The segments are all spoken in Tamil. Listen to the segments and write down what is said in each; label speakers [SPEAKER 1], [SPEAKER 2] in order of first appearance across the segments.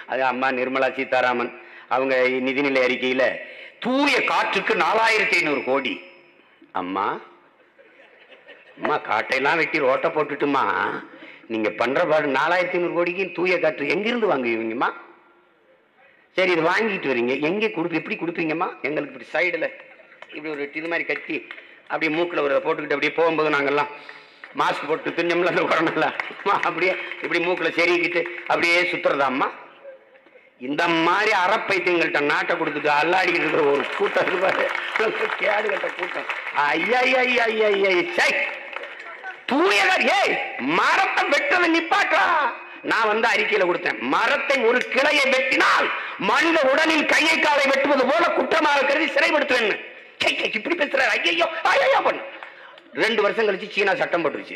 [SPEAKER 1] அது அம்மா நிர்மலா சீதாராமன் அவங்க நிதிநிலை அறிக்கையில தூய காற்றுக்கு நாலாயிரத்தி ஐநூறு கோடி அம்மா அம்மா காட்டையெல்லாம் வெட்டி ரோட்டை போட்டுட்டுமா நீங்க பண்ற பாடு நாலாயிரத்தி ஐநூறு கோடிக்கு தூய காற்று எங்கிருந்து வாங்குவீங்கம்மா சரி இது வாங்கிட்டு வரீங்க எங்கே கொடுப்பு எப்படி கொடுப்பீங்கம்மா எங்களுக்கு இப்படி சைடில் இப்படி ஒரு இது மாதிரி கட்டி அப்படியே மூக்கில் ஒரு போட்டுக்கிட்டு அப்படியே போகும்போது நாங்கெல்லாம் மாஸ்க் போட்டு தின்னம்ல அந்த கொரோனால அப்படியே இப்படி மூக்கில் செருகிட்டு அப்படியே சுத்துறதாம்மா இந்த மாதிரி அறப்பைத்தியங்கள்ட்ட நாட்டை கொடுத்துட்டு அல்லாடிக்கிட்டு இருக்கிற ஒரு கூட்டம் இருப்பாரு கேடு கட்ட கூட்டம் ஐயா ஐயா ஐயா ஐயா ஐயா சை தூயவர் ஏய் மரத்தை வெட்டதை நிப்பாட்டா நான் வந்து அறிக்கையில கொடுத்தேன் மரத்தை ஒரு கிளையை வெட்டினால் மனித உடலில் கையை காலை வெட்டுவது போல குற்றமாக கருதி சிறைப்படுத்துவேன் சை, சை, இப்படி பேசுறாரு ஐயோ ஐயோ பண்ணு ரெண்டு வருஷம் கழிச்சு சீனா சட்டம் போட்டுருச்சு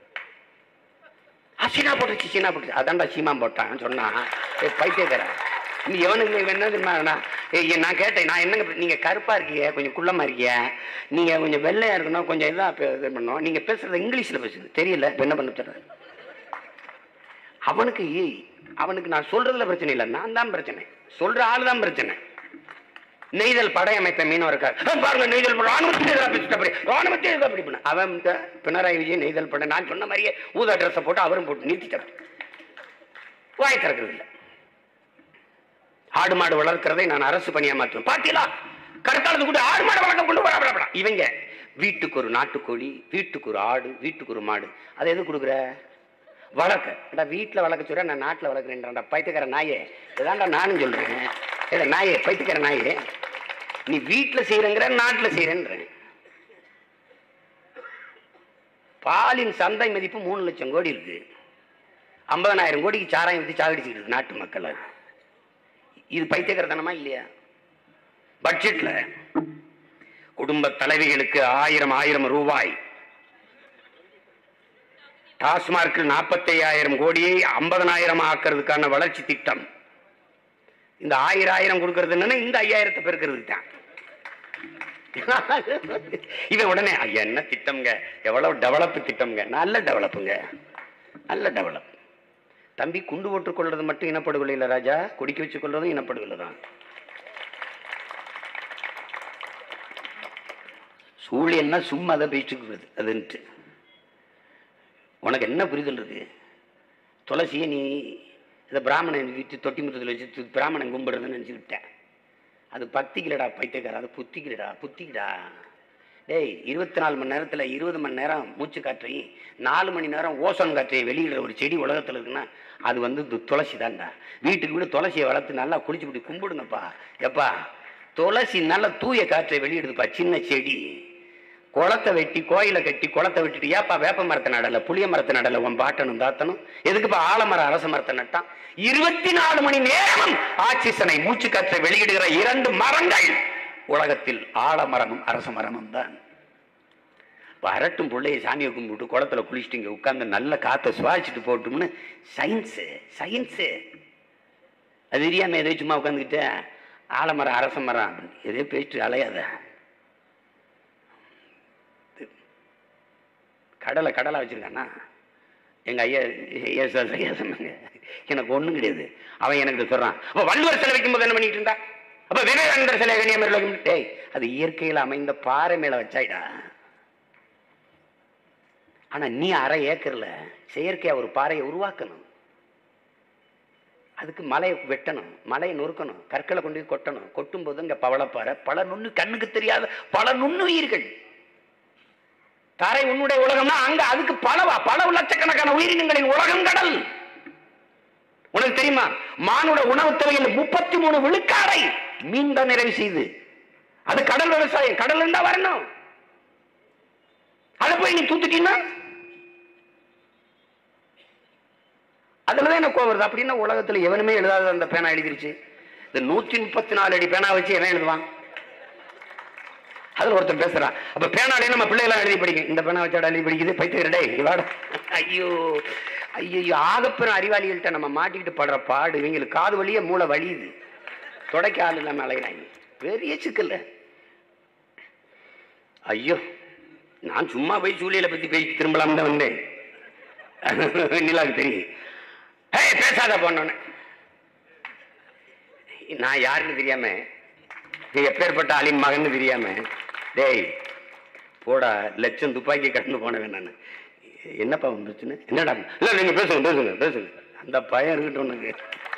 [SPEAKER 1] ஆ, சீனா போட்டுருச்சு சீனா போட்டுருச்சு அதான்டா சீமா போட்டான் சொன்னா ஏய், பைத்தியக்காரன் நீ எவனுக்கு என்ன தெரியுமா நான் ஏய், நான் கேட்டேன் நான் என்னங்க நீங்க கருப்பா இருக்கீங்க கொஞ்சம் குள்ளமா இருக்கீங்க நீங்க கொஞ்சம் வெள்ளையா இருக்கணும் கொஞ்சம் இதா பே- இது பண்ணணும் நீங்க பேசுறது இங்கிலீஷ்ல பேசுது தெரியல இப்ப என்ன பண்ண சொல்றேன் அவனுக்கு ஏய், அவனுக்கு நான் சொல்றதுல பிரச்சனை இல்லை நான் தான் பிரச்சனை சொல்ற ஆளு தான் பிரச்சனை நெய்தல் படையமைத்த மீனவர்கள் "அஹ், பாருங்க நெய்தல் படை ராணுவத்தில் எதிராக பேசிட்டு அப்படி ராணுவத்தில் எதிராக அப்படி பண்ண அவன் இந்த பினராயி விஜயன் நெய்தல் படை நான் சொன்ன மாதிரியே ஊதா ட்ரெஸ்ஸை போட்டு அவரும் போட்டு நிறுத்திட்டார் வாய் திறக்கிறது இல்லை ஆடு மாடு வளர்க்கிறதை நான் அரசு பணியா மாற்றுவேன் பாத்தீங்களா கருத்தாளத்து கூட ஆடு மாடு வளர்க்க கொண்டு வர இவங்க வீட்டுக்கு ஒரு நாட்டுக்கோழி வீட்டுக்கு ஒரு ஆடு வீட்டுக்கு ஒரு மாடு அதை எது கொடுக்குற வளர்க்க ஏண்டா வீட்டில் வளர்க்க சொல்ற நான் நாட்டில் வளர்க்குறேன்டா பைத்தியக்கார நாயே இதான்டா நானும் சொல்றேன் ஏடா நாயே பைத்தியக்கார நாயே நீ வீட்டில் செய்யறங்கிற நாட்டில் செய்யறேன்றேன் பாலின் சந்தை மதிப்பு மூணு லட்சம் கோடி இருக்கு ஐம்பதனாயிரம் கோடிக்கு சாராயம் வித்து சாகடிச்சுட்டு இருக்கு நாட்டு மக்கள் இது பைத்தியக்காரத்தனமா இல்லையா பட்ஜெட்ல குடும்ப தலைவிகளுக்கு ஆயிரம் ஆயிரம் ரூபாய் டாஸ்மார்க்கில் நாற்பத்தி ஐயாயிரம் கோடியை ஐம்பதனாயிரம் ஆக்கிறதுக்கான வளர்ச்சி திட்டம் இந்த ஆயிரம் ஆயிரம் கொடுக்கறது என்னன்னா இந்த ஐயாயிரத்தை பெருக்கிறதுக்கு தான் இவன் உடனே ஐயா என்ன திட்டம்ங்க எவ்வளவு டெவலப் திட்டம்ங்க நல்ல டெவலப்புங்க நல்ல டெவலப் தம்பி குண்டு போட்டுக் கொள்றது மட்டும் இனப்படுகொலை இல்ல ராஜா குடிக்க வச்சு கொள்றதும் இனப்படுகொலை தான் சூழியல்னா சும்மா அதை பேச்சுக்கிறது அதுன்ட்டு உனக்கு என்ன புரிதல் இருக்கு துளசியை நீ இதை பிராமணன் வீட்டு தொட்டி முத்தத்தில் வச்சு து- பிராமணன் கும்பிடுறதுன்னு நினச்சிக்கிட்டேன் அது பக்திக்கலடா பைத்தியக்கார அது புத்திக்கலடா புத்திக்கடா டேய் இருபத்தி நாலு மணி நேரத்தில் இருபது மணி நேரம் மூச்சு காற்றையும் நாலு மணி நேரம் ஓசோன் காற்றையும் வெளியிடுற ஒரு செடி உலகத்தில் இருக்குன்னா அது வந்து து- துளசி தான்டா வீட்டுக்கு வீடு துளசியை வளர்த்து நல்லா குளிச்சு குடி கும்பிடுங்கப்பா எப்பா துளசி நல்லா தூய காற்றை வெளியிடுதுப்பா சின்ன செடி குளத்தை வெட்டி கோயிலை கட்டி குளத்தை வெட்டிட்டு ஏப்பா வேப்ப மரத்தை நடல புளிய மரத்தை நடல உன் பாட்டனும் தாத்தனும் எதுக்குப்பா ஆலமரம் அரச மரத்தை நட்டான் இருபத்தி நாலு மணி நேரம் ஆக்சிஜனை மூச்சு காற்றை வெளியிடுகிற இரண்டு மரங்கள் உலகத்தில் ஆலமரமும் அரச மரமும் தான் வரட்டும் பிள்ளைய சாமியை கும்பிட்டு குளத்துல குளிச்சுட்டு இங்க உட்கார்ந்து நல்ல காத்தை சுவாசிச்சுட்டு போட்டும்னு சயின்ஸு சயின்ஸு அது தெரியாம எதோ சும்மா உட்காந்துக்கிட்டு ஆலமரம் அரச மரம் அப்படின்னு எதோ பேசிட்டு அலையாத கடலை கடலை வச்சிருக்கானா எங்க ஐயா ஏசுதாஸ் ஐயா சொன்னாங்க எனக்கு ஒண்ணும் கிடையாது அவன் எனக்கு சொல்றான் அப்ப வள்ளுவர் சிலை வைக்கும்போது என்ன பண்ணிட்டு இருந்தா அப்ப விவேகானந்தர் சிலை கன்னியாகுமரியில் வைக்கும் டேய் அது இயற்கையில் அமைந்த பாறை மேல வச்சாயிடா ஆனா நீ அரை ஏக்கர்ல செயற்கையா ஒரு பாறையை உருவாக்கணும் அதுக்கு மலையை வெட்டணும் மலையை நொறுக்கணும் கற்களை கொண்டு போய் கொட்டணும் கொட்டும் போது இங்க பவளப்பாறை பல நுண்ணு கண்ணுக்கு தெரியாத பல நுண்ணுயிர்கள் தரை உன்னுடைய உலகம்னா அங்க அதுக்கு பல பல லட்சக்கணக்கான உயிரினங்களின் உலகம் கடல் உனக்கு தெரியுமா மானுட உணவுத் தேவையில் முப்பத்தி மூணு விழுக்காடை மீன் தான் நிறைவு செய்து அது கடல் விவசாயம் கடல் இருந்தா வரணும் அதை போய் நீ தூத்துட்டீங்கன்னா அதுலதான் எனக்கு கோவம் வருது அப்படின்னா உலகத்துல எவனுமே எழுதாத அந்த பேனா எழுதிருச்சு இந்த நூத்தி முப்பத்தி நாலு அடி பேனா வச்சு எவன் எழுதுவான் அதுல ஒருத்தன் பேசுறான் அப்ப பேனாலே நம்ம பிள்ளைகளாம் எழுதி படிக்கும் இந்த பேனா வச்சாடா எழுதி படிக்குது பைத்தியடே இவாட ஐயோ ஐயோ ஆகப்பெரும் அறிவாளிகள்கிட்ட நம்ம மாட்டிக்கிட்டு படுற பாடு இவங்களுக்கு காது வழியே மூளை வலியுது தொடக்க ஆள் இல்லாம அலைகிறாங்க பெரிய சிக்கல்ல ஐயோ நான் சும்மா போய் சூழியலை பத்தி பேசி திரும்பலாம் தான் வந்தேன் நிலாவுக்கு தெரியும் ஏய் பேசாத போனோன்னு நான் யாருன்னு தெரியாம நீ எப்பேற்பட்ட அலின் மகன்னு தெரியாம டேய் போடா லட்சம் துப்பாக்கி கடந்து போனவன் நான் என்னப்பா வந்துச்சுன்னு என்னடா இல்ல நீங்க பேசுங்க பேசுங்க பேசுங்க அந்த பயம் இருக்கட்டும் உனக்கு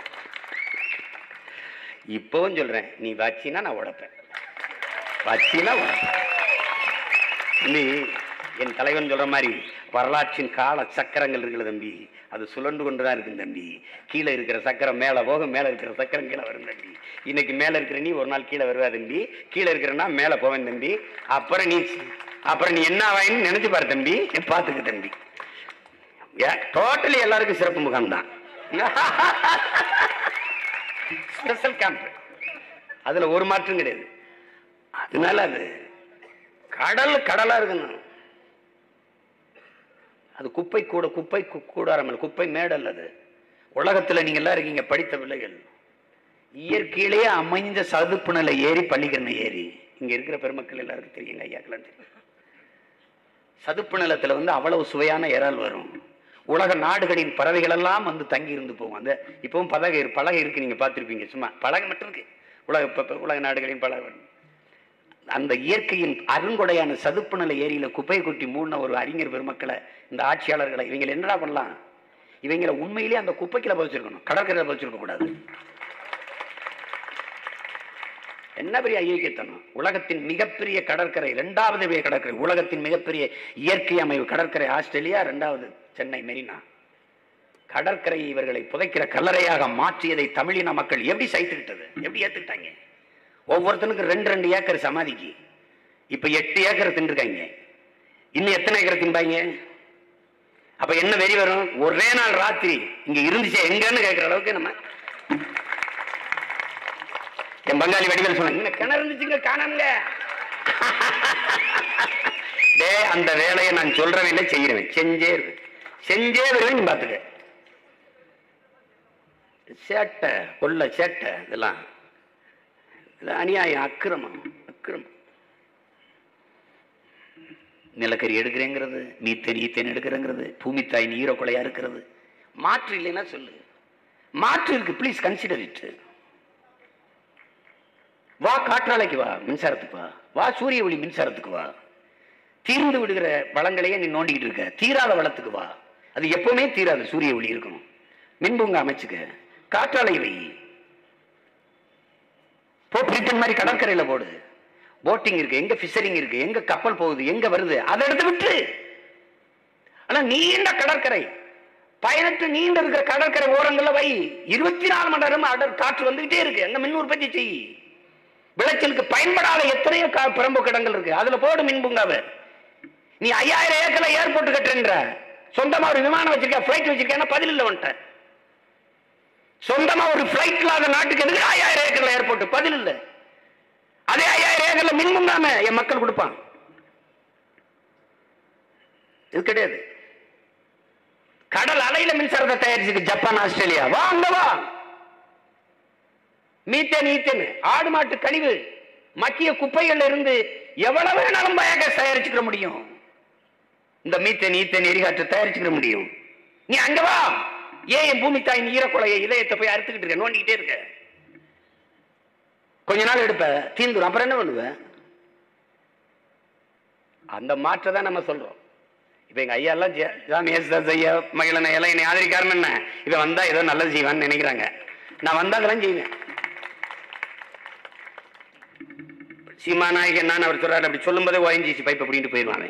[SPEAKER 1] இப்பவும் சொல்றேன் நீ வச்சினா நான் உடைப்பேன் வச்சினா உடைப்பேன் நீ என் தலைவன் சொல்ற மாதிரி வரலாற்றின் கால சக்கரங்கள் இருக்குது தம்பி அது சுழண்டு கொண்டு தான் இருக்கும் தம்பி கீழே இருக்கிற சக்கரம் மேலே போகும் மேலே இருக்கிற சக்கரம் கீழே வரும் தம்பி இன்னைக்கு மேலே இருக்கிற நீ ஒரு நாள் கீழே வருவா தம்பி கீழே இருக்கிறனா மேலே போவேன் தம்பி அப்புறம் நீ அப்புறம் நீ என்ன ஆவாயின்னு நினைச்சு பாரு தம்பி பார்த்துக்க தம்பி டோட்டலி எல்லாருக்கும் சிறப்பு முகாம் தான் ஸ்பெஷல் கேம்ப் அதுல ஒரு மாற்றம் கிடையாது அதனால அது கடல் கடலா இருக்கணும் அது குப்பை கூட குப்பை கு- கூடாரம் இல்ல, குப்பை மேடல் அது உலகத்துல நீங்க எல்லாம் இருக்கீங்க படித்த பிள்ளைகள் இயற்கையிலேயே அமைஞ்ச சதுப்பு நிலை ஏறி பள்ளிக்கரணை ஏறி இங்க இருக்கிற பெருமக்கள் எல்லாருக்கும் தெரியுங்க ஐயாக்கெல்லாம் தெரியும் சதுப்பு நிலத்துல வந்து அவ்வளவு சுவையான இறால் வரும் உலக நாடுகளின் பறவைகள் எல்லாம் வந்து தங்கி இருந்து போகும் அந்த இப்பவும் பலகை இரு- பலகை இருக்கு நீங்க பார்த்திருப்பீங்க சும்மா பலகை மட்டும் இருக்கு உலக இப்ப- இப்ப உலக நாடுகளின் பலகை அந்த இயற்கையின் அருங்கொடையான சதுப்பு நில ஏரியில குப்பையை கொட்டி மூடின ஒரு அறிஞர் பெருமக்களை இந்த ஆட்சியாளர்களை இவங்க என்னடா பண்ணலாம் இவங்களை உண்மையிலேயே அந்த குப்பைக்குள்ள பதிச்சிருக்கணும் கடற்கரையில பதிச்சிருக்க கூடாது என்ன பெரிய ஐயோக்கியத்தனம் உலகத்தின் மிகப்பெரிய கடற்கரை இரண்டாவது பெரிய கடற்கரை உலகத்தின் மிகப்பெரிய இயற்கை அமைவு கடற்கரை ஆஸ்திரேலியா இரண்டாவது சென்னை மெரினா கடற்கரை இவர்களை புதைக்கிற கல்லறையாக மாற்றியதை தமிழின மக்கள் எப்படி சைத்துக்கிட்டது எப்படி ஏத்துக்கிட்டாங்க ஒவ்வொருத்தனுக்கு ரெண்டு ரெண்டு ஏக்கர் சமாதிக்கு இப்ப எட்டு ஏக்கர் தின்றுருக்காங்க இன்னும் எத்தனை ஏக்கர் தின்பாங்க அப்ப என்ன வெறி வரும் ஒரே நாள் ராத்திரி இங்க இருந்துச்சு எங்கன்னு கேட்கிற அளவுக்கு நம்ம என் பங்காளி வடிவேல் சொன்னாங்க "இங்க கிணறு இருந்துச்சுங்க காணாங்க டே அந்த வேலையை நான் சொல்றவன் இல்லை செய்யறவன் செஞ்சே இருவேன் செஞ்சே வருவேன் நீ பாத்துக்க சேட்டை கொள்ள சேட்டை இதெல்லாம் இது அநியாயம் அக்கிரமம் அக்கிரமம் நிலக்கரி எடுக்கிறேங்கிறது மீத்தேன் ஈத்தேன் எடுக்கிறேங்கிறது பூமி தாய் நீர கொலையா இருக்கிறது மாற்று இல்லைன்னா சொல்லு மாற்று இருக்கு ப்ளீஸ் கன்சிடர் இட் வா காற்றாலைக்கு வா மின்சாரத்துக்கு வா வா சூரிய ஒளி மின்சாரத்துக்கு வா தீர்ந்து விடுகிற வளங்களையே நீ நோண்டிக்கிட்டு இருக்க தீராத வளத்துக்கு வா அது எப்பவுமே தீராது சூரிய ஒளி இருக்கணும் மின்பூங்க அமைச்சுக்க காற்றாலை வை போ பிரிட்டன் மாதிரி கடற்கரையில போடு போட்டிங் இருக்கு எங்க ஃபிஷரிங் இருக்கு எங்க கப்பல் போகுது எங்க வருது அதை எடுத்து விட்டு ஆனா நீண்ட கடற்கரை பயனற்று நீண்ட இருக்கிற கடற்கரை ஓரங்கள்ல வை இருபத்தி நாலு மணி நேரம் அடர் காற்று வந்துகிட்டே இருக்கு அங்க மின் உற்பத்தி செய் விளைச்சலுக்கு பயன்படாத எத்தனையோ கா- புறம்போக்கு இடங்கள் இருக்கு அதுல போடு மின் பூங்காவை நீ ஐயாயிரம் ஏக்கர்ல ஏர்போர்ட் கட்டுறன்ற சொந்தமா ஒரு விமானம் வச்சிருக்க பிளைட் வச்சிருக்கேன்னா பதில் இல்ல வந்துட்ட சொந்தமா ஒரு பிளைட் இல்லாத நாட்டுக்கு எதுக்கு ஐயாயிரம் ஏக்கர்ல ஏர்போர்ட் பதில் இல்ல அதே ஐயாயிரம் ஏக்கர்ல மின் பூங்காம என் மக்கள் கொடுப்பான் இது கிடையாது கடல் அலையில மின்சாரத்தை தயாரிச்சிருக்கு ஜப்பான் ஆஸ்திரேலியா வா அங்க வா மீத்தேன் ஈத்தேன் ஆடு மாட்டு கழிவு மக்கிய குப்பைகள்ல இருந்து எவ்வளவு வேணாலும் பயோகேஸ் தயாரிச்சுக்கிற முடியும் இந்த மீத்தேன் ஈத்தேன் எரிகாற்று தயாரிச்சுக்கிற முடியும் நீ அங்க வா ஏன் என் பூமி தாயின் ஈரக்குலைய இதயத்தை போய் அறுத்துக்கிட்டு இருக்க நோண்டிக்கிட்டே இருக்க கொஞ்ச நாள் எடுப்ப தீந்துரும் அப்புறம் என்ன பண்ணுவ அந்த மாற்றை தான் நம்ம சொல்றோம் இப்ப எங்க ஐயா எல்லாம் ஜெ- சாமி ஏசுதாஸ் ஐயா மகிழன் எல்லாம் என்னை ஆதரிக்காரன் என்ன இவன் வந்தா ஏதோ நல்லது செய்வான்னு நினைக்கிறாங்க நான் வந்தா அதெல்லாம் செய்வேன் சீமாநாயகன் நான் அவர் சொல்றாரு அப்படி சொல்லும்போதே ஓஎன்ஜிசி பைப்பை பிடிட்டு போயிடுவாங்க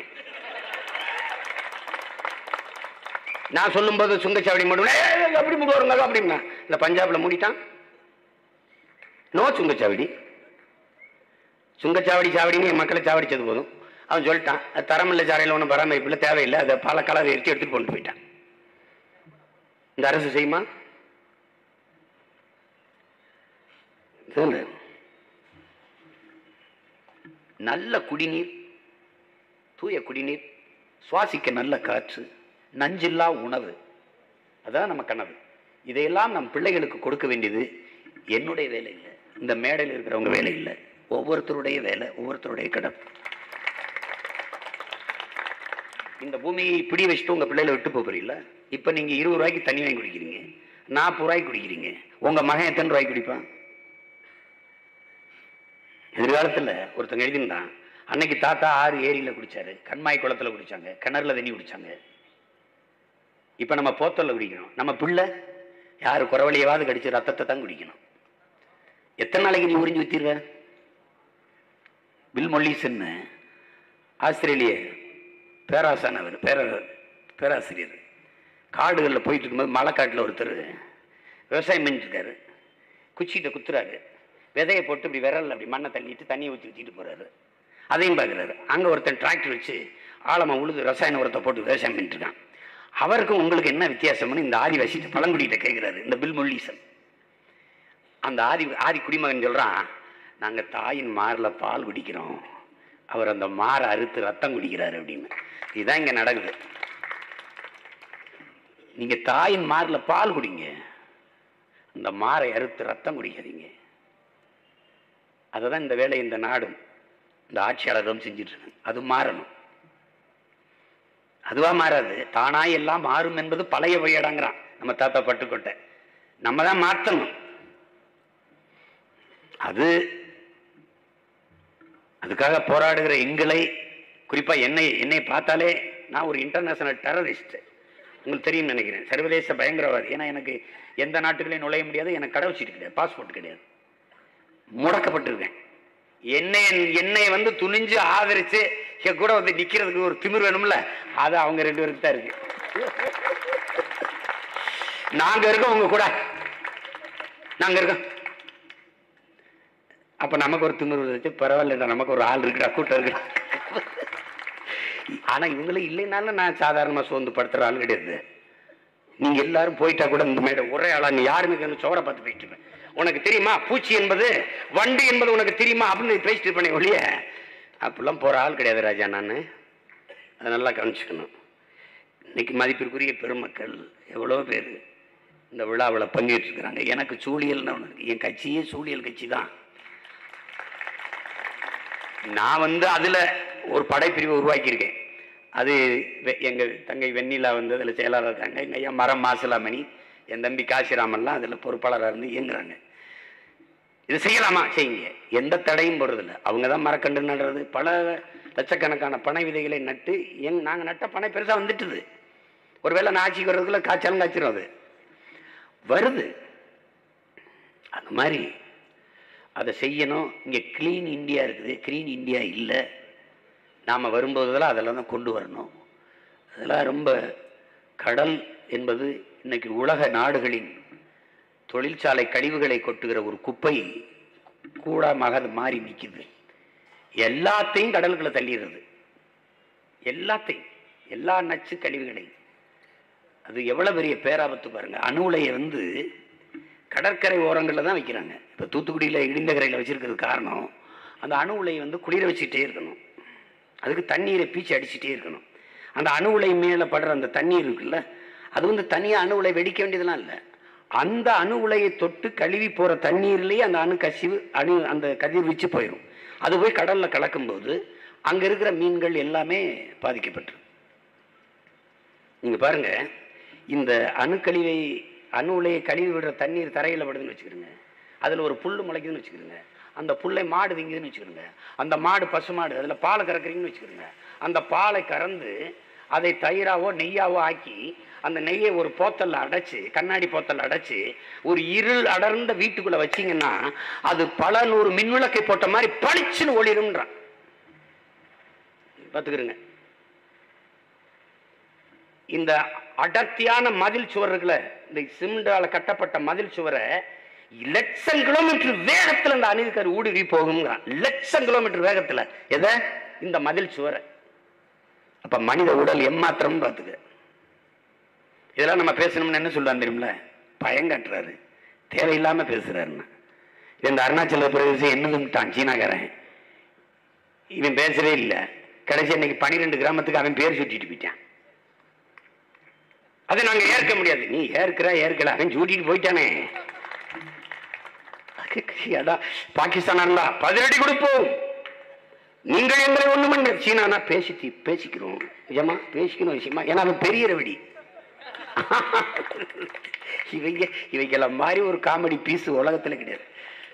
[SPEAKER 1] நான் சொல்லும்போது சுங்கச்சாவடி மூடுவேன் "ஏய், ஏய், அப்படி மூடுவாருங்க அப்படின்னா இந்த பஞ்சாப்ல மூடிட்டான் நோ சுங்கச்சாவடி சுங்கச்சாவடி சாவடின்னு என் மக்களை சாவடிச்சது போதும் அவன் சொல்லிட்டான் அது தரமில்லை சாரையில் ஒன்றும் பராமரிப்பில்லை தேவையில்லை அதை பல கலர் எரிச்சு எடுத்துட்டு கொண்டு போயிட்டான் இந்த அரசு செய்யுமா சொல்லு நல்ல குடிநீர் தூய குடிநீர் சுவாசிக்க நல்ல காற்று நஞ்சில்லா உணவு அதான் நம்ம கனவு இதையெல்லாம் நம் பிள்ளைகளுக்கு கொடுக்க வேண்டியது என்னுடைய வேலை இல்லை இந்த மேடையில் இருக்கிறவங்க வேலை இல்லை ஒவ்வொருத்தருடைய வேலை ஒவ்வொருத்தருடைய கடன் இந்த பூமியை பிடி வச்சுட்டு உங்க பிள்ளைகளை விட்டு போறீங்களா இப்ப நீங்க இருபது ரூபாய்க்கு தண்ணி வாங்கி குடிக்கிறீங்க நாற்பது ரூபாய்க்கு குடிக்கிறீங்க உங்க மகன் எத்தனை ரூபாய்க்கு குடிப்பான் எதிர்காலத்துல ஒருத்தங்க எழுதியிருந்தான் அன்னைக்கு தாத்தா ஆறு ஏரியில குடிச்சாரு கண்மாய் குளத்துல குடிச்சாங்க கிணறுல தண்ணி குடிச்சாங்க இப்ப நம்ம போத்தல்ல குடிக்கணும் நம்ம பிள்ளை யாரு குறவழியவாது கடிச்சு ரத்தத்தை தான் குடிக்கணும் எத்தனை நாளைக்கு நீ உறிஞ்சி ஊத்திடுவ பில் மொல்லிசன் ஆஸ்திரேலிய பேராசானவர் பேர பேராசிரியர் காடுகளில் போயிட்டு இருக்கும்போது மலைக்காட்டில் ஒருத்தர் விவசாயம் பண்ணிட்டு இருக்காரு குச்சிகிட்ட குத்துறாரு விதையை போட்டு இப்படி விரல்ல அப்படி மண்ணை தள்ளிட்டு தண்ணியை ஊற்றி ஊற்றிட்டு போறாரு அதையும் பார்க்குறாரு அங்கே ஒருத்தன் டிராக்டர் வச்சு ஆழமா உழுது ரசாயன உரத்தை போட்டு விவசாயம் பண்ணிட்டு இருக்கான் அவருக்கும் உங்களுக்கு என்ன வித்தியாசம்னு இந்த ஆதிவாசி பழங்குடிகிட்ட கேட்குறாரு இந்த பில் மொல்லீசன் அந்த ஆதி ஆதி குடிமகன் சொல்றான் நாங்க தாயின் மாரில் பால் குடிக்கிறோம் அவர் அந்த மாரை அறுத்து ரத்தம் குடிக்கிறாரு அப்படின்னு இதுதான் இங்க நடக்குது நீங்க தாயின் மாரில் பால் குடிங்க அந்த மாரை அறுத்து ரத்தம் குடிக்காதீங்க அதை தான் இந்த வேலை இந்த நாடும் இந்த ஆட்சியாளரும் செஞ்சுட்டு இருக்கு அது மாறணும் அதுவா மாறாது தானா எல்லாம் மாறும் என்பது பழைய வழியடாங்கிறான் நம்ம தாத்தா பட்டுக்கோட்டை நம்ம தான் மாற்றணும் அது அதுக்காக போராடுகிற எங்களை குறிப்பா என்னை என்னை பார்த்தாலே நான் ஒரு இன்டர்நேஷனல் டெரரிஸ்ட் உங்களுக்கு தெரியும் நினைக்கிறேன் சர்வதேச பயங்கரவாதி ஏன்னா எனக்கு எந்த நாட்டுகளையும் நுழைய முடியாது எனக்கு கடவுள் சீட்டு கிடையாது பாஸ்போர்ட் கிடையாது முடக்கப்பட்டிருக்கேன் என்னை என்னை வந்து துணிஞ்சு ஆதரிச்சு என் கூட வந்து நிக்கிறதுக்கு ஒரு திமிர் வேணும்ல அது அவங்க ரெண்டு பேருக்கு தான் இருக்கு நாங்க இருக்கோம் உங்க கூட நாங்க இருக்கோம் அப்ப நமக்கு ஒரு திமிர் வச்சு பரவாயில்லடா நமக்கு ஒரு ஆள் இருக்குடா கூட்டம் இருக்கு ஆனா இவங்களும் இல்லைனாலும் நான் சாதாரணமா சோர்ந்து படுத்துற ஆள் கிடையாது நீங்க எல்லாரும் போயிட்டா கூட இந்த மேடை ஒரே ஆளா நீ யாருமே எனக்கு சோற பார்த்து போயிட்டு இருப்பேன். உனக்கு தெரியுமா பூச்சி என்பது வண்டு என்பது உனக்கு தெரியுமா அப்படின்னு பேசிட்டு இருப்பேனே ஒழிய அப்படிலாம் போற ஆள் கிடையாது ராஜா நான் அதை நல்லா கவனிச்சுக்கணும் இன்னைக்கு மதிப்பிற்குரிய பெருமக்கள் எவ்வளோ பேர் இந்த விழாவில் பங்கேற்று இருக்கிறாங்க எனக்கு சூழியல்னு ஒன்று இருக்கு என் கட்சியே சூழியல் கட்சி தான் நான் வந்து அதுல ஒரு படைப்பிரிவை உருவாக்கியிருக்கேன் அது வெ- எங்க தங்கை வெண்ணிலா வந்து அதுல செயலாளர் இருக்காங்க எங்க ஐயா மரம் மாசிலாமணி என் தம்பி காசிராமெல்லாம் அதுல பொறுப்பாளராக இருந்து இயங்குறாங்க இது செய்யலாமா செய்யுங்க எந்த தடையும் போடுறதில்ல அவங்க தான் மரக்கண்டு நடுறது பல லட்சக்கணக்கான பனை விதைகளை நட்டு எங் நாங்க நட்ட பனை பெருசா வந்துட்டுது ஒருவேளை நான் ஆட்சிக்கு வர்றதுக்குள்ள காய்ச்சாலும் காய்ச்சிரும் அது வருது அந்த மாதிரி அதை செய்யணும் இங்கே க்ளீன் இந்தியா இருக்குது க்ளீன் இந்தியா இல்லை நாம் வரும்போதெல்லாம் அதெல்லாம் தான் கொண்டு வரணும் அதெல்லாம் ரொம்ப கடல் என்பது இன்னைக்கு உலக நாடுகளின் தொழிற்சாலை கழிவுகளை கொட்டுகிற ஒரு குப்பை கூடமாக அது மாறி நிற்குது எல்லாத்தையும் கடலுக்குள்ள தள்ளிடுறது எல்லாத்தையும் எல்லா நச்சு கழிவுகளையும் அது எவ்வளவு பெரிய பேராபத்து பாருங்க அணு உலையை வந்து கடற்கரை ஓரங்களில் தான் வைக்கிறாங்க இப்போ தூத்துக்குடியில் இடிந்த கரையில் வச்சிருக்கிறது காரணம் அந்த அணு உலையை வந்து குளிர வச்சுட்டே இருக்கணும் அதுக்கு தண்ணீரை பீச்சி அடிச்சுட்டே இருக்கணும் அந்த அணு உலை மேலே படுற அந்த தண்ணீர் இருக்குல்ல அது வந்து தனியாக அணு உலை வெடிக்க வேண்டியதெல்லாம் இல்லை அந்த அணு உலையை தொட்டு கழுவி போகிற தண்ணீர்லேயே அந்த அணு கசிவு அணு அந்த கதிர்வீச்சு போயிடும் அது போய் கடலில் கலக்கும்போது அங்கே இருக்கிற மீன்கள் எல்லாமே பாதிக்கப்பட்டு நீங்க பாருங்க இந்த அணுக்கழிவை அணு உலையை கழுவி விடுற தண்ணீர் தரையில் படுதுன்னு வச்சுக்கிறோங்க அதில் ஒரு புல் முளைக்குதுன்னு வச்சுக்கிறோங்க அந்த புல்லை மாடு திங்குதுன்னு வச்சுக்கிறோங்க அந்த மாடு பசு மாடு அதில் பாலை கறக்குறீங்கன்னு வச்சுக்கிறோங்க அந்த பாலை கறந்து அதை தயிராவோ நெய்யாவோ ஆக்கி அந்த நெய்யை ஒரு போத்தல்ல அடைச்சு கண்ணாடி போத்தல்ல அடைச்சு ஒரு இருள் அடர்ந்த வீட்டுக்குள்ள வச்சீங்கன்னா அது பல நூறு மின்விளக்கை போட்ட மாதிரி பளிச்சுன்னு ஒளிரும்ன்றான் பார்த்துக்கிறோங்க இந்த அடர்த்தியான மதில் சுவர் இருக்குல்ல இந்த சிமெண்டால கட்டப்பட்ட மதில் சுவரை லட்சம் கிலோமீட்டர் வேகத்துல இந்த அணில்கர் ஊடுருவி போகுங்கிறான் லட்சம் கிலோமீட்டர் வேகத்துல எதை இந்த மதில் சுவரை அப்ப மனித உடல் எம்மாத்திரம் பார்த்துக்க இதெல்லாம் நம்ம பேசணும்னு என்ன சொல்றான் தெரியுமில பயங்காட்டுறாரு தேவையில்லாம பேசுறாருன்னு இது இந்த அருணாச்சல பிரதேசம் என்னதுன்ட்டான் சீனாக்காரன் இவன் பேசவே இல்லை கடைசி இன்னைக்கு பனிரெண்டு கிராமத்துக்கு அவன் பேர் சுட்டிட்டு போயிட்டான் அதை நாங்க ஏற்க முடியாது நீ ஏற்கிற ஏற்கல அவன் சூட்டிட்டு போயிட்டானே அடா, பாகிஸ்தானா இருந்தா பதிலடி கொடுப்போம் நீங்கள் எங்களை ஒண்ணும் பண்ண சீனானா பேசி பேசிக்கிறோம் நிஜமா பேசிக்கணும் விஷயமா ஏன்னா அவன் பெரிய ரவிடி இவங்க இவங்கள மாதிரி ஒரு காமெடி பீஸ் உலகத்துல கிடையாது